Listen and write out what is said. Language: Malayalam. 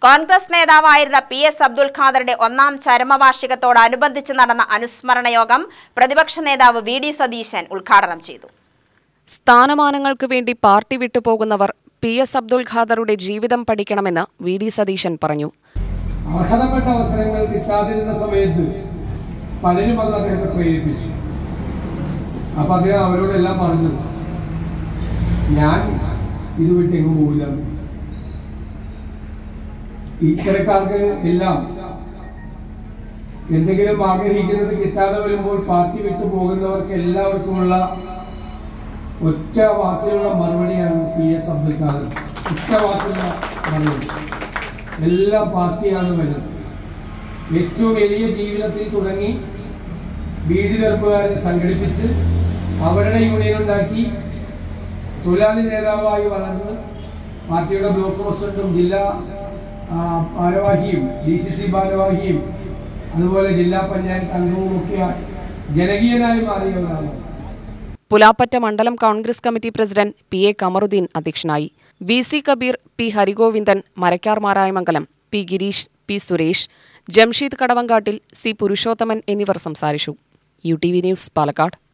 കോൺഗ്രസ് നേതാവായിരുന്ന പി എസ് അബ്ദുൽ ഖാദറുടെ ഒന്നാം ചരമവാർഷികത്തോടനുബന്ധിച്ച് നടന്ന അനുസ്മരണ യോഗം പ്രതിപക്ഷ നേതാവ് വി ഡി സതീശൻ ഉദ്ഘാടനം ചെയ്തു സ്ഥാനമാനങ്ങൾക്ക് വേണ്ടി പാർട്ടി വിട്ടുപോകുന്നവർ പി എസ് അബ്ദുൽ ഖാദറുടെ ജീവിതം പഠിക്കണമെന്ന് വി ഡി സതീശൻ പറഞ്ഞു അർഹതപ്പെട്ട അവസരങ്ങൾ കിട്ടാതിരുന്ന സമയത്ത് പലരും അത് അദ്ദേഹത്തെ പ്രേരിപ്പിച്ചു അപ്പൊ അദ്ദേഹം അവരോടെല്ലാം പറഞ്ഞു ഞാൻ ഇത് വിട്ട് എങ്ങും പോകില്ല ഇത്തരക്കാർക്ക് എല്ലാം എന്തെങ്കിലും ആഗ്രഹിക്കുന്നത് കിട്ടാതെ വരുമ്പോൾ പാർട്ടി വിട്ടു പോകുന്നവർക്ക് എല്ലാവർക്കുമുള്ള ഒറ്റ വാക്കിലുള്ള മറുപടിയാണ് പി എസ് അബ്ദുൽ ഖാദർ ഒറ്റ വാക്കിലുള്ള മറുപടി എല്ലാ പാർട്ടിയാണ് വരുന്നത് ഏറ്റവും എളിയ ജീവിതത്തിൽ തുടങ്ങി ബീഡി തെറുപ്പുകാരെ സംഘടിപ്പിച്ച് അവരുടെ യൂണിയൻ ഉണ്ടാക്കി തൊഴിലാളി നേതാവായി വളർന്ന് പാർട്ടിയുടെ ബ്ലോക്ക് പ്രസിഡന്റും ജില്ലാ ആ, ഭാരവാഹിയും ഡി സി സി ഭാരവാഹിയും അതുപോലെ ജില്ലാ പഞ്ചായത്ത് അംഗവും ഒക്കെ ജനകീയനായി മാറിയ ഒരാളാണ് പുലാപ്പറ്റ മണ്ഡലം Congress committee president P A Kamaruddin അധ്യക്ഷനായി V C Kabeer P Harigovindan Marakkar Marayamangalam P Girish P Suresh Jamsheed കടവങ്കാട്ടിൽ സി പുരുഷോത്തമൻ എന്നിവർ സംസാരിച്ചു U T V news Palakkad